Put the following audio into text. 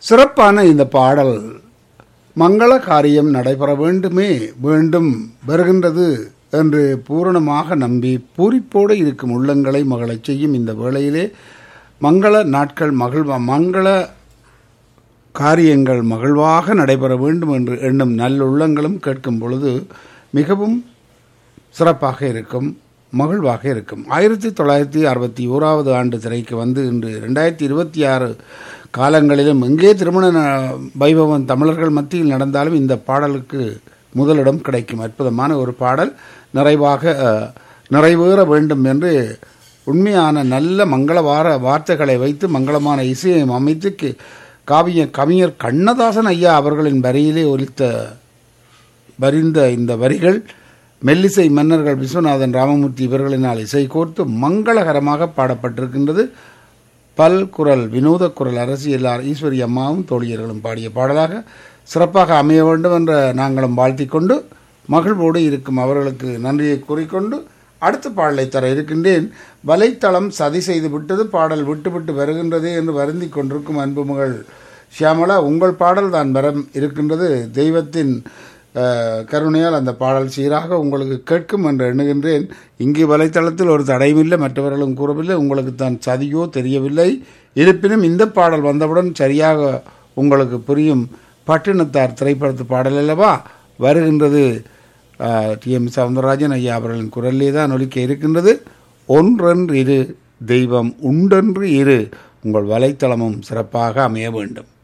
சிறப்பான இந்த பாடல் மங்கள காரியம் நடைபெற வேண்டுமே வேண்டும் வருகின்றது என்று பூரணமாக நம்பி பூரிப்போடு இருக்கும் உள்ளங்களை மகளச் செய்யும் இந்த வேளையிலே மங்கள நாட்கள் மகிழ்வா மங்கள காரியங்கள் மகிழ்வாக நடைபெற வேண்டும் என்று எண்ணும் நல்லுள்ளங்களும் கேட்கும் பொழுது மிகவும் சிறப்பாக இருக்கும் மகிழ்வாக இருக்கும் ஆயிரத்தி தொள்ளாயிரத்தி அறுபத்தி ஓராவது ஆண்டு திரைக்கு வந்து இன்று ரெண்டாயிரத்தி இருபத்தி ஆறு காலங்களிலும் எங்கே திருமண ந- வைபவம் தமிழர்கள் மத்தியில் நடந்தாலும் இந்த பாடலுக்கு முதலிடம் கிடைக்கும் அற்புதமான ஒரு பாடல் நிறைவாக அஹ், நிறைவேற வேண்டும் என்று உண்மையான நல்ல மங்கள வார வார்த்தைகளை வைத்து மங்களமான இசையை அமைத்து கி- காவிய கவிஞர் கண்ணதாசன் ஐயா அவர்களின் வரியிலே ஒலித்த வரிந்த இந்த வரிகள் மெல்லிசை மன்னர்கள் விஸ்வநாதன் ராமமூர்த்தி இவர்களினால் இசை கோர்த்து மங்களகரமாக பாடப்பட்டிருக்கின்றது பல் குரல் வினோத குரல் அரசியலார் ஈஸ்வரி அம்மாவும் தோழியர்களும் பாடிய பாடலாக சிறப்பாக அமைய வேண்டும் என்ற நாங்களும் வாழ்த்திக் கொண்டு மகிழ்வோடு இருக்கும் அவர்களுக்கு நன்றியை கூறிக்கொண்டு அடுத்த பாடலை தர இருக்கின்றேன் வலைத்தளம் சதி செய்து விட்டது பாடல் விட்டு விட்டு வருகின்றதே என்று வருந்திக் கொண்டிருக்கும் அன்பு மகள் ஷியாமளா உங்கள் பாடல் தான் வர இருக்கின்றது தெய்வத்தின் அஹ், கருணையால் அந்த பாடல் சீராக உங்களுக்கு கேட்கும் என்று எண்ணுகின்றேன் இங்கு வலைத்தளத்தில் ஒரு தடையுமில்லை மற்றவர்களும் கூறவில்லை உங்களுக்கு தான் சதியோ தெரியவில்லை இருப்பினும் இந்த பாடல் வந்தவுடன் சரியாக உங்களுக்கு புரியும் பட்டினத்தார் திரைப்படத்து பாடல் அல்லவா வருகின்றது டி எம் சவுந்தரராஜன் ஐயா அவர்களின் குரலிலே தான் ஒலிக்க இருக்கின்றது ஒன்றென்று இரு தெய்வம் உண்டென்று இரு உங்கள் வலைத்தளமும் சிறப்பாக அமைய வேண்டும்